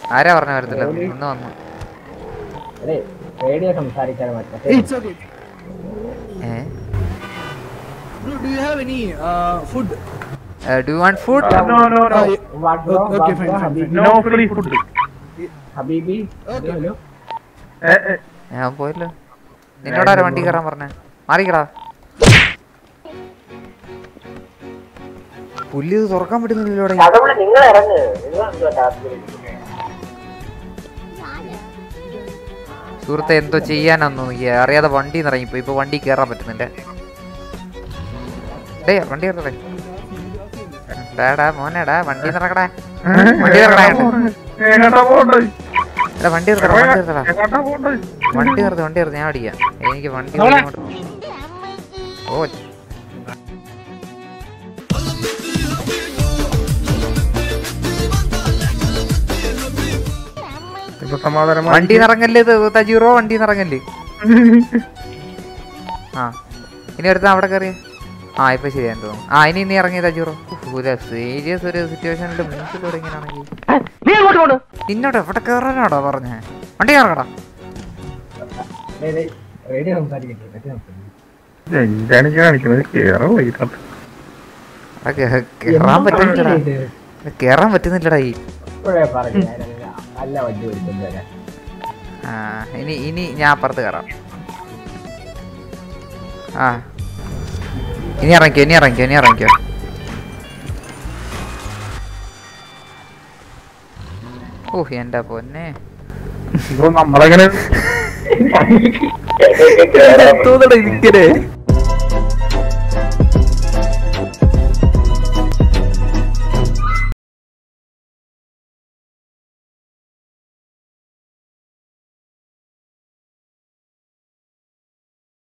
ആരാ പറഞ്ഞ വരത്തില്ല ഒന്ന് വന്നു അതെ റേഡിയോ സംസാരിക്കാൻ മറ്റേ It's okay. ഏ Bro, do you have any uh, food? Do want food No, no, no. Uh, what bro Okay, what fine, bro fine, ഹബീബി No free food. ഹബീബി Okay. Hello Eh, eh. ഞാൻ പോയല്ലോ നിന്നോടാരാ വണ്ടി കയറാൻ പറഞ്ഞേ മാറിക്കടാ പുല്ല് ഇത് തുറക്കാൻ പറ്റുന്നില്ലല്ലോടെ അതവിടെ നിങ്ങൾ ഇറങ്ങ് നിങ്ങൾ എന്തുവാ ടാസ്ക് സുഹൃത്തെ എന്തോ ചെയ്യാനൊന്നു അറിയാതെ വണ്ടി ഇറങ്ങിപ്പോ ഇപ്പൊ വണ്ടി കയറാൻ പറ്റുന്നില്ല ഡേ വണ്ടി ഇറങ്ങടേ ഡാടാ മോനെടാ വണ്ടി ഇറങ്ങടാ വണ്ടി ഇറങ്ങടാ എങ്ങട്ടാ പോണ്ടേ? എടാ വണ്ടി ഇറങ്ങടാ വണ്ടി ഇറങ്ങടാ എങ്ങട്ടാ പോണ്ടേ? വണ്ടി നിർത്ത് വണ്ടി നിർത്ത് ഞാൻ ഓടിക്കാം എനിക്ക് വണ്ടി ഓടിക്കാൻ ഓ ഇപ്പൊ സമാധാനമായി വണ്ടി ഇറങ്ങല്ലേ ഇത് തജീറോ വണ്ടി ഇറങ്ങല്ലേ ആ ഇനി അടുത്ത അവിടെ കയറിയ ആ ഇപ്പൊ ശരിയാന്ന് തോന്നുന്നു ആ ഇനി നീ ഇറങ്ങി തജീറോ സീരിയസ് ഒരു സിറ്റുവേഷനിൽ മുൻപിലൂടെ ഇങ്ങനെയാണെങ്കിൽ നിന്നോട് എവിടെ കയറാനാടോ പറഞ്ഞേ വണ്ടി കയറടാ റേഡിയോ സംസാരിക്കട്ടെ മറ്റേ സംസാരിക്കട്ടെ എന്താണ് കാണിക്കുന്നത് കേറാൻ വൈകിട്ട് കേറാൻ പറ്റുന്നില്ലടാ കേറാൻ പറ്റുന്നില്ലടാ ഈ ഇപ്പോഴേ പറഞ്ഞു ഞാനല്ല നല്ല വണ്ടി ഓടിക്കൊണ്ട് വരാം ആ ഇനി ഇനി ഞാൻ അപ്പുറത്ത് കയറാം ആ ഇനി ഇറങ്ങിക്കോ ഇനി ഇറങ്ങിക്കോ ഇനി ഇറങ്ങിക്കോ ഓ എന്റെ പൊന്നെ ഇപ്പൊ നമ്മളെങ്ങനെ തോന്നടാ ഇരിക്കണേ